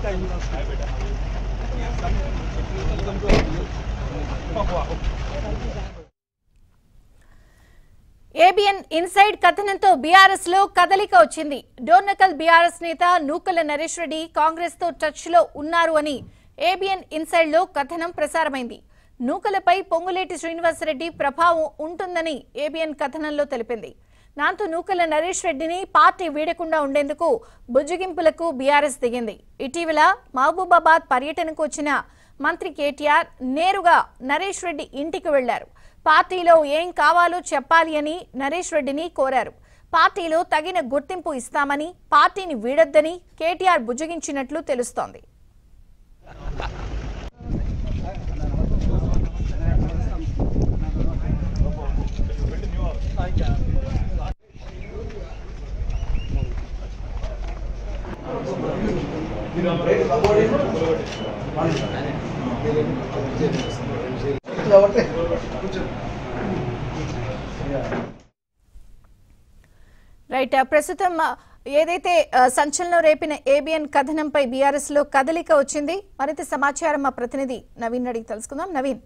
ABN inside కథనంతో BRS లో కదలిక వచ్చింది డోర్నకల్ బీఆర్ఎస్ నేత నూకల నరేష్ రెడ్డి కాంగ్రెస్ తో టచ్ లో ఉన్నారు అని ఏబిఎన్ ఇన్సైడ్ లో కథనం ప్రసారమైంది నూకలపై పొంగులేటి శ్రీనివాసరెడ్డి ప్రభావం ఉంటుందని ఏబిఎన్ కథనంలో తెలిపింది నాంతో నూకల నరేష్ రెడ్డిని పార్టీ వీడకుండా ఉండేందుకు బుజ్జగింపులకు బీఆర్ఎస్ దిగింది ఇటీవల మహబూబాబాద్ పర్యటనకు వచ్చిన మంత్రి కేటీఆర్ నేరుగా నరేష్ రెడ్డి ఇంటికి వెళ్లారు పార్టీలో ఏం కావాలో చెప్పాలి అని నరేష్ రెడ్డిని కోరారు పార్టీలో తగిన గుర్తింపు ఇస్తామని పార్టీని వీడొద్దని కేటీఆర్ బుజ్జగించినట్లు తెలుస్తోంది రైట్ ఆ, ప్రస్తుతం ఆ, ఏదైతే ఆ, సంచలనం రేపిన ఏబిఎన్ కథనంపై బీఆర్ఎస్ లో కదలిక వచ్చింది మరింత సమాచారం మా ప్రతినిధి నవీన్ అడిగి తెలుసుకుందాం నవీన్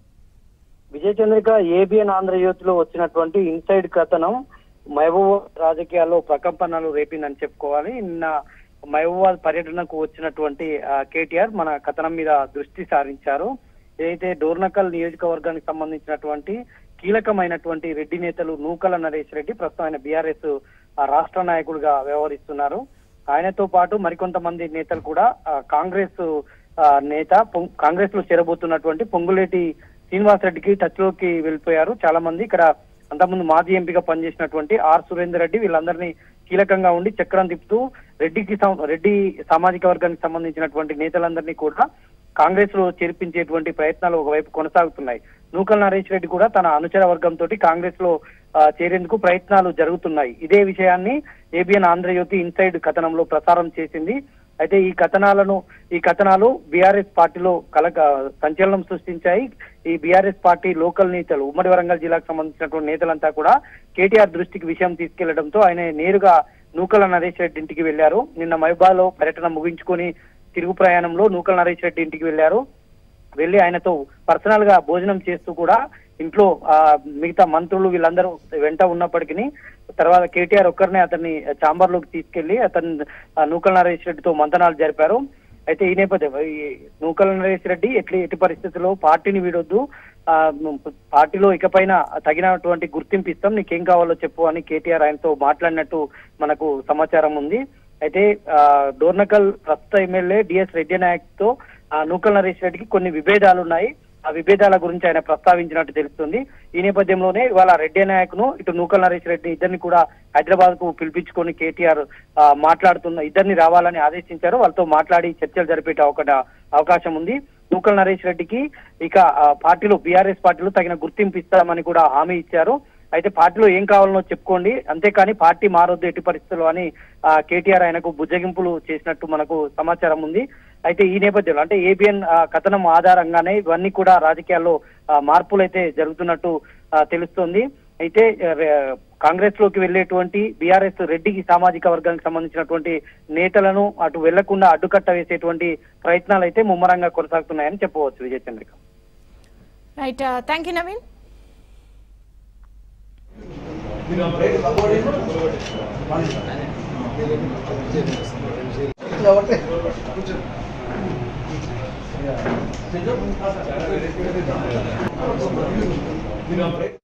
విజయ చంద్రిక ఏబిఎన్ ఆంధ్రజ్యోతి లో వచ్చినటువంటి ఇన్సైడ్ కథనం మహబూబాబాద్ రాజకీయాల్లో ప్రకంపనలు రేపిందని చెప్పుకోవాలి నిన్న మహబూబాబాద్ పర్యటనకు వచ్చినటువంటి ఆ, కేటీఆర్ మన కథనం మీద దృష్టి సారించారు ఏదైతే డోర్నకల్ నియోజకవర్గానికి సంబంధించినటువంటి కీలకమైనటువంటి రెడ్డి నేతలు నూకల నరేష్ రెడ్డి ప్రస్తుతం ఆయన బీఆర్ఎస్ రాష్ట్ర నాయకుడిగా వ్యవహరిస్తున్నారు ఆయనతో పాటు మరికొంతమంది నేతలు కూడా ఆ, కాంగ్రెస్ ఆ, నేత పొం- కాంగ్రెస్ లో చేరబోతున్నటువంటి పొంగులేటి శ్రీనివాస్ రెడ్డికి టచ్ లోకి వెళ్ళిపోయారు చాలా మంది ఇక్కడ అంతకుముందు మాజీ ఎంపీగా పనిచేసినటువంటి ఆర్ సురేందర్ రెడ్డి వీళ్ళందరినీ కీలకంగా ఉండి చక్రం తిప్పుతూ రెడ్డికి సం- రెడ్డి సామాజిక వర్గానికి సంబంధించినటువంటి నేతలందరినీ కూడా కాంగ్రెస్ లో చేర్పించేటువంటి ప్రయత్నాలు ఒకవైపు కొనసాగుతున్నాయి నూకల్ నరేష్ రెడ్డి కూడా తన అనుచర వర్గంతో కాంగ్రెస్ లో ఆ, చేరేందుకు ప్రయత్నాలు జరుగుతున్నాయి ఇదే విషయాన్ని ఏబిఎన్ ఆంధ్రజ్యోతి ఇన్సైడ్ కథనంలో ప్రసారం చేసింది అయితే ఈ కథనాలను ఈ కథనాలు బీఆర్ఎస్ పార్టీలో కలక సంచలనం సృష్టించాయి ఈ బీఆర్ఎస్ పార్టీ లోకల్ నేతలు ఉమ్మడి వరంగల్ జిల్లాకు సంబంధించినటువంటి నేతలంతా కూడా కేటీఆర్ దృష్టికి విషయం తీసుకెళ్లడంతో ఆయన నేరుగా నూకల నరేష్ రెడ్డి ఇంటికి వెళ్లారు నిన్న మైబాలో పర్యటన ముగించుకొని తిరుగు ప్రయాణంలో నూకల నరేష్ రెడ్డి ఇంటికి వెళ్లారు వెళ్లి ఆయనతో పర్సనల్ గా భోజనం చేస్తూ కూడా ఇంట్లో ఆ మిగతా మంత్రులు వీళ్ళందరూ వెంట ఉన్నప్పటికీ తర్వాత కేటీఆర్ ఒక్కరినే అతన్ని చాంబర్ లోకి తీసుకెళ్లి అతను ఆ, నూకల నరేష్ రెడ్డితో మంతనాలు జరిపారు అయితే ఈ నేపథ్యం ఈ నూకల నరేష్ రెడ్డి ఎట్లి ఎట్టి పరిస్థితుల్లో పార్టీని వీడొద్దు ఆ, పార్టీలో ఇకపైన తగినటువంటి గుర్తింపు ఇస్తాం నీకేం కావాలో చెప్పు అని కేటీఆర్ ఆయనతో మాట్లాడినట్టు మనకు సమాచారం ఉంది అయితే ఆ, డోర్నకల్ ప్రస్తుత ఎమ్మెల్యే డిఎస్ రెడ్డి నాయక్ తో ఆ, నూకల్ నరేష్ రెడ్డికి కొన్ని విభేదాలు ఉన్నాయి ఆ విభేదాల గురించి ఆయన ప్రస్తావించినట్టు తెలుస్తుంది ఈ నేపథ్యంలోనే ఇవాళ రెడ్డి నాయక్ ను ఇటు నూకల్ నరేష్ రెడ్డి ఇద్దరిని కూడా హైదరాబాద్ కు పిలిపించుకొని కేటీఆర్ ఆ, మాట్లాడుతున్న ఇద్దరిని రావాలని ఆదేశించారు వాళ్ళతో మాట్లాడి చర్చలు జరిపే అవకా- అవకాశం ఉంది నూకల్ నరేష్ రెడ్డికి ఇక ఆ, పార్టీలో బీఆర్ఎస్ పార్టీలో తగిన గుర్తింపు ఇస్తామని కూడా హామీ ఇచ్చారు అయితే పార్టీలో ఏం కావాలనో చెప్పుకోండి అంతేకాని పార్టీ మారొద్దు ఎట్టి పరిస్థితుల్లో అని ఆ, కేటీఆర్ ఆయనకు బుజ్జగింపులు చేసినట్టు మనకు సమాచారం ఉంది అయితే ఈ నేపథ్యంలో అంటే ఏబిఎన్ కథనం ఆధారంగానే ఇవన్నీ కూడా రాజకీయాల్లో ఆ, మార్పులు అయితే జరుగుతున్నట్టు ఆ, తెలుస్తోంది అయితే ఆ, రే- కాంగ్రెస్ లోకి వెళ్లేటువంటి బీఆర్ఎస్ రెడ్డికి సామాజిక వర్గానికి సంబంధించినటువంటి నేతలను అటు వెళ్లకుండా అడ్డుకట్ట వేసేటువంటి ప్రయత్నాలు అయితే ముమ్మరంగా కొనసాగుతున్నాయని చెప్పవచ్చు Vijaya Chandrika right thank you Naveen కూర్చో